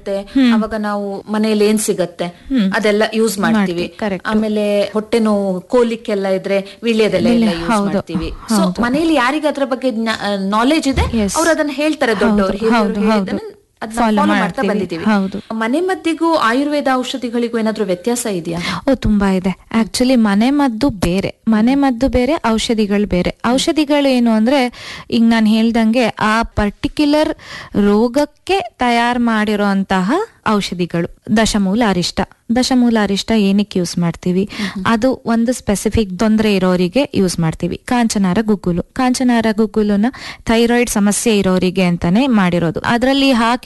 ಇರುತ್ತೆ ಅವಾಗ ನಾವು ಮನೆಯಲ್ಲಿ ಏನ್ ಸಿಗತ್ತೆ ಅದೆಲ್ಲ ಯೂಸ್ ಮಾಡ್ತೀವಿ correct. ಆಮೇಲೆ ಹೊಟ್ಟೆ ನೋವು ಕೋಲಿಕ್ಕೆಲ್ಲ ಇದ್ರೆ ವಿಳ್ಯದೆಲ್ಲ ಯೂಸ್ ಹೌದು, ಮಾಡ್ತೀವಿ ಸೊ ಮನೆಯಲ್ಲಿ ಯಾರಿಗೆ ಅದ್ರ ಬಗ್ಗೆ ನಾಲೆಜ್ ಇದೆ Yes. ಅವ್ರು ಅದನ್ನ ಹೇಳ್ತಾರೆ ದೊಡ್ಡವರು ಹೌದು, ಹೌದು, ಹೌದು. Follow ಮಾಡ್ತಾ ಮಾಡ್ತೀವಿ. ಬಂದಿದ್ದೀವಿ ಹೌದು. ಮನೆ ಮದ್ದಿಗೂ ಆಯುರ್ವೇದ ಔಷಧಿಗಳಿಗೂ ಏನಾದ್ರೂ ವ್ಯತ್ಯಾಸ ಇದೆಯಾ ಓ ತುಂಬಾ ಇದೆ ಆಕ್ಚುಲಿ ಮನೆ ಮದ್ದು ಬೇರೆ ಮನೆ ಮದ್ದು ಬೇರೆ ಔಷಧಿಗಳು ಬೇರೆ ಔಷಧಿಗಳು ಏನು ಅಂದ್ರೆ ಈಗ ನಾನು ಹೇಳ್ದಂಗೆ ಆ ಪರ್ಟಿಕ್ಯುಲರ್ ರೋಗಕ್ಕೆ ತಯಾರು ಮಾಡಿರೋಂತಹ ಔಷಧಿಗಳು ದಶಮೂಲ ಅರಿಷ್ಟ ದಶಮೂಲ ಅರಿಷ್ಟ ಏನಕ್ಕೆ ಯೂಸ್ ಮಾಡ್ತೀವಿ ಅದು ಒಂದು ಸ್ಪೆಸಿಫಿಕ್ ತೊಂದರೆ ಇರೋರಿಗೆ ಯೂಸ್ ಮಾಡ್ತೀವಿ ಕಾಂಚನಾರ ಗುಗ್ಗುಲು ಕಾಂಚನಾರ ಗುಗ್ಗುಲುನ ಥೈರಾಯ್ಡ್ ಸಮಸ್ಯೆ ಇರೋರಿಗೆ ಅಂತಾನೆ ಮಾಡಿರೋದು ಅದರಲ್ಲಿ ಹಾಕಿ